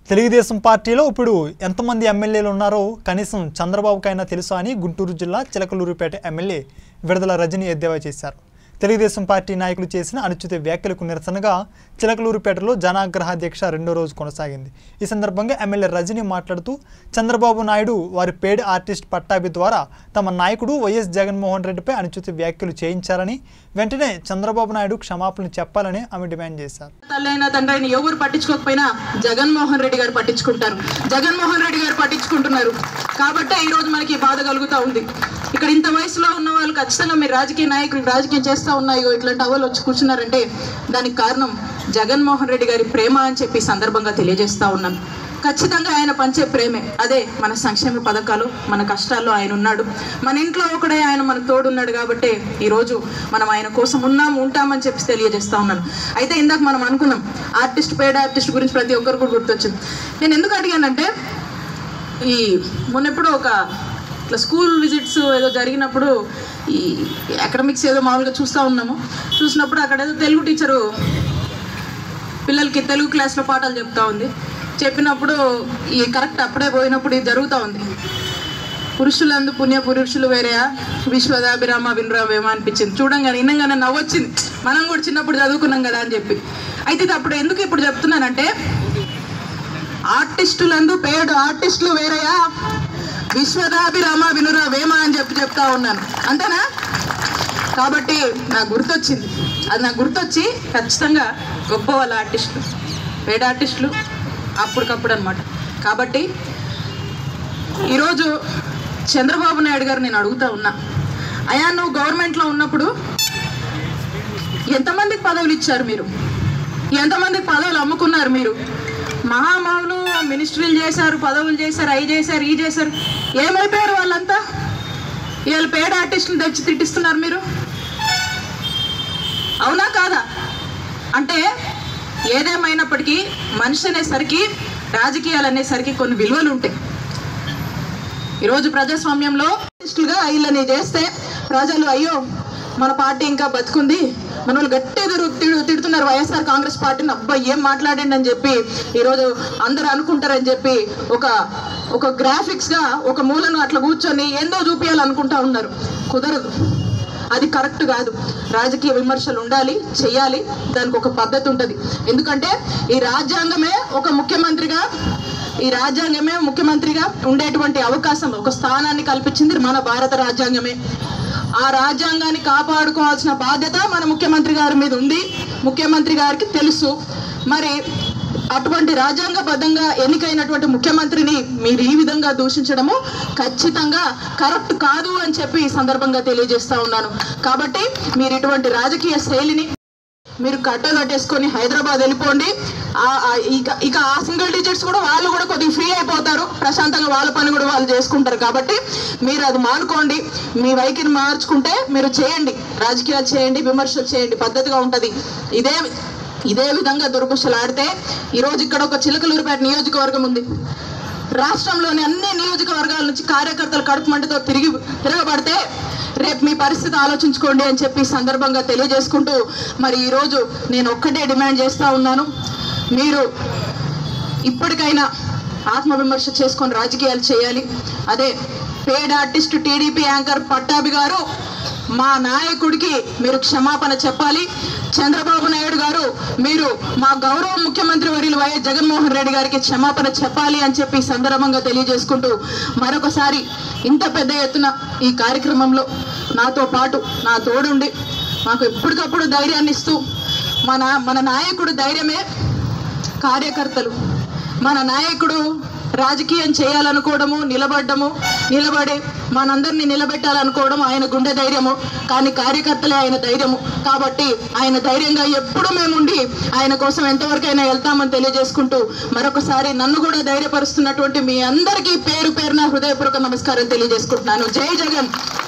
తెలుగుదేశం పార్టీలో ఇప్పుడు ఎంతమంది ఎమ్మెల్యేలు ఉన్నారో కనీసం చంద్రబాబుకైనా తెలుసా అని గుంటూరు జిల్లా చిలకలూరుపేట ఎమ్మెల్యే విడుదల రజని ఎద్దేవా చేశారు తెలుగుదేశం పార్టీ నాయకులు చేసిన అనుచిత వ్యాఖ్యలకు నిరసనగా చిలకలూరుపేటలో జనాగ్రహ దీక్ష రెండో రోజు కొనసాగింది ఈ సందర్భంగా ఎమ్మెల్యే రజని మాట్లాడుతూ చంద్రబాబు నాయుడు వారి పేడ్ ఆర్టిస్ట్ పట్టాభి ద్వారా తమ నాయకుడు వైఎస్ జగన్మోహన్ రెడ్డిపై అనుచిత వ్యాఖ్యలు చేయించారని వెంటనే చంద్రబాబు నాయుడు క్షమాపణలు చెప్పాలని ఆమె డిమాండ్ చేశారు తల్లైన తండ్రి ఎవరు పట్టించుకోకపోయినా జగన్మోహన్ రెడ్డి గారు పట్టించుకుంటారు జగన్మోహన్ రెడ్డి గారు పట్టించుకుంటున్నారు కాబట్టే ఈ రోజు మనకి ఈ బాధ కలుగుతా ఉంది ఇక్కడ ఇంత వయసులో ఉన్న వాళ్ళు ఖచ్చితంగా మీరు రాజకీయ నాయకులు రాజకీయం చేస్తా ఉన్నాయో ఇట్లాంటి అవ్వలు వచ్చి కూర్చున్నారంటే దానికి కారణం జగన్మోహన్ రెడ్డి గారి ప్రేమ అని చెప్పి ఈ సందర్భంగా తెలియజేస్తా ఉన్నాను ఖచ్చితంగా ఆయన పంచే ప్రేమే అదే మన సంక్షేమ పథకాలు మన కష్టాల్లో ఆయన ఉన్నాడు మన ఇంట్లో ఒకడే ఆయన మన తోడున్నాడు కాబట్టి ఈరోజు మనం ఆయన కోసం ఉన్నాం ఉంటామని చెప్పి తెలియజేస్తా ఉన్నాను అయితే ఇందాక మనం అనుకున్నాం ఆర్టిస్ట్ పేడ్ ఆర్టిస్ట్ గురించి ప్రతి ఒక్కరు కూడా గుర్తొచ్చింది నేను ఎందుకు అడిగానంటే ఈ మొన్నెప్పుడు ఒక ఇట్లా స్కూల్ విజిట్స్ ఏదో జరిగినప్పుడు ఈ అకాడమిక్స్ ఏదో మామూలుగా చూస్తూ ఉన్నాము చూసినప్పుడు అక్కడ ఏదో తెలుగు టీచరు పిల్లలకి తెలుగు క్లాస్లో పాఠాలు చెప్తా ఉంది చెప్పినప్పుడు ఈ కరెక్ట్ అప్పుడే పోయినప్పుడు ఇది జరుగుతూ ఉంది పురుషులందు పుణ్య పురుషులు వేరేయా విశ్వదాభిరామ వినరామేమో అనిపించింది చూడంగానే వినంగానే నవ్వొచ్చింది మనం కూడా చిన్నప్పుడు చదువుకున్నాం కదా అని చెప్పి అయితే ఇది అప్పుడు ఎందుకు ఇప్పుడు చెప్తున్నానంటే ఆర్టిస్టులందు పేడు ఆర్టిస్టులు వేరేయా విశ్వదాభిరామ వినురా వేమ అని చెప్పి చెప్తా ఉన్నాను అంతేనా కాబట్టి నాకు గుర్తొచ్చింది అది నాకు గుర్తొచ్చి ఖచ్చితంగా గొప్ప వాళ్ళ ఆర్టిస్టులు పేడ ఆర్టిస్టులు అప్పటికప్పుడు అనమాట కాబట్టి ఈరోజు చంద్రబాబు నాయుడు గారు నేను అడుగుతా ఉన్నా అయా నువ్వు గవర్నమెంట్లో ఉన్నప్పుడు ఎంతమందికి పదవులు ఇచ్చారు మీరు ఎంతమందికి పదవులు అమ్ముకున్నారు మీరు మహామహులు మినిస్ట్రీలు చేశారు పదవులు చేశారు అవి చేశారు ఈ చేశారు ఏమైపోయారు వాళ్ళంతా వీళ్ళు పేడ ఆర్టిస్టులు తెచ్చి తిట్టిస్తున్నారు మీరు అవునా కాదా అంటే ఏదేమైనప్పటికీ మనిషి అనేసరికి రాజకీయాలు అనేసరికి కొన్ని విలువలు ఉంటాయి ఈరోజు ప్రజాస్వామ్యంలో ఆర్టిస్టులుగా వీళ్ళని చేస్తే ప్రజలు అయ్యో మన పార్టీ ఇంకా బతుకుంది మన వాళ్ళు గట్టి ఎదురు తిడు తిడుతున్నారు వైఎస్ఆర్ కాంగ్రెస్ పార్టీని అబ్బా ఏం మాట్లాడండి అని చెప్పి ఈరోజు అందరూ అనుకుంటారని చెప్పి ఒక ఒక గ్రాఫిక్స్గా ఒక మూలను అట్లా కూర్చొని ఏందో చూపించాలనుకుంటా ఉన్నారు కుదరదు అది కరెక్ట్ కాదు రాజకీయ విమర్శలు ఉండాలి చేయాలి దానికి ఒక పద్ధతి ఉంటుంది ఎందుకంటే ఈ రాజ్యాంగమే ఒక ముఖ్యమంత్రిగా ఈ రాజ్యాంగమే ముఖ్యమంత్రిగా ఉండేటువంటి అవకాశం ఒక స్థానాన్ని కల్పించింది మన భారత రాజ్యాంగమే ఆ రాజ్యాంగాన్ని కాపాడుకోవాల్సిన బాధ్యత మన ముఖ్యమంత్రి గారి మీద ఉంది ముఖ్యమంత్రి గారికి తెలుసు మరి అటువంటి రాజ్యాంగబద్ధంగా ఎన్నికైనటువంటి ముఖ్యమంత్రిని మీరు ఈ విధంగా దూషించడము ఖచ్చితంగా కరెక్ట్ కాదు అని చెప్పి ఈ సందర్భంగా తెలియజేస్తా ఉన్నాను కాబట్టి మీరు ఇటువంటి రాజకీయ శైలిని మీరు కట్ట కట్టేసుకొని హైదరాబాద్ వెళ్ళిపోండి ఆ- ఆ ఇక ఇక ఆ సింగిల్ టీచర్స్ కూడా వాళ్ళు కూడా కొద్దిగా ఫ్రీ అయిపోతారు ప్రశాంతంగా వాళ్ళ పని కూడా వాళ్ళు చేసుకుంటారు కాబట్టి మీరు అది మానుకోండి మీ వైఖరి మార్చుకుంటే మీరు చేయండి రాజకీయాలు చేయండి విమర్శలు చేయండి పద్ధతిగా ఉంటుంది ఇదే ఇదే విధంగా దుర్భుషలాడితే ఈరోజు ఇక్కడ ఒక చిలకలూరుపేట నియోజకవర్గం ఉంది రాష్ట్రంలోని అన్ని నియోజకవర్గాల నుంచి కార్యకర్తలు కడుపు మంటతో తిరిగి తిరగబడితే రేపు మీ పరిస్థితి ఆలోచించుకోండి అని చెప్పి ఈ సందర్భంగా తెలియజేసుకుంటూ మరి ఈరోజు నేను ఒక్కటే డిమాండ్ చేస్తూ ఉన్నాను మీరు ఇప్పటికైనా ఆత్మవిమర్శ చేసుకొని రాజకీయాలు చేయాలి అదే paid artist TDP anchor Pattabhi garu మా నాయకుడికి మీరు క్షమాపణ చెప్పాలి చంద్రబాబు నాయుడు గారు మీరు మా గౌరవ ముఖ్యమంత్రి వర్యులు వైఎస్ జగన్మోహన్ రెడ్డి గారికి క్షమాపణ చెప్పాలి అని చెప్పి ఈ సందర్భంగా తెలియజేసుకుంటూ మరొకసారి ఇంత పెద్ద ఎత్తున ఈ కార్యక్రమంలో నాతో పాటు నా తోడుండి మాకు ఎప్పటికప్పుడు ధైర్యాన్ని ఇస్తూ మన మన నాయకుడు ధైర్యమే కార్యకర్తలు మన నాయకుడు రాజకీయం చేయాలనుకోవడము నిలబడ్డము నిలబడి మనందరినీ నిలబెట్టాలనుకోవడం ఆయన గుండె ధైర్యము కానీ కార్యకర్తలే ఆయన ధైర్యము కాబట్టి ఆయన ధైర్యంగా ఎప్పుడు మేముండి ఆయన కోసం ఎంతవరకైనా వెళ్తామని తెలియజేసుకుంటూ మరొకసారి నన్ను కూడా ధైర్యపరుస్తున్నటువంటి మీ అందరికీ పేరు పేరున హృదయపూర్వక నమస్కారం తెలియజేసుకుంటున్నాను జై జగన్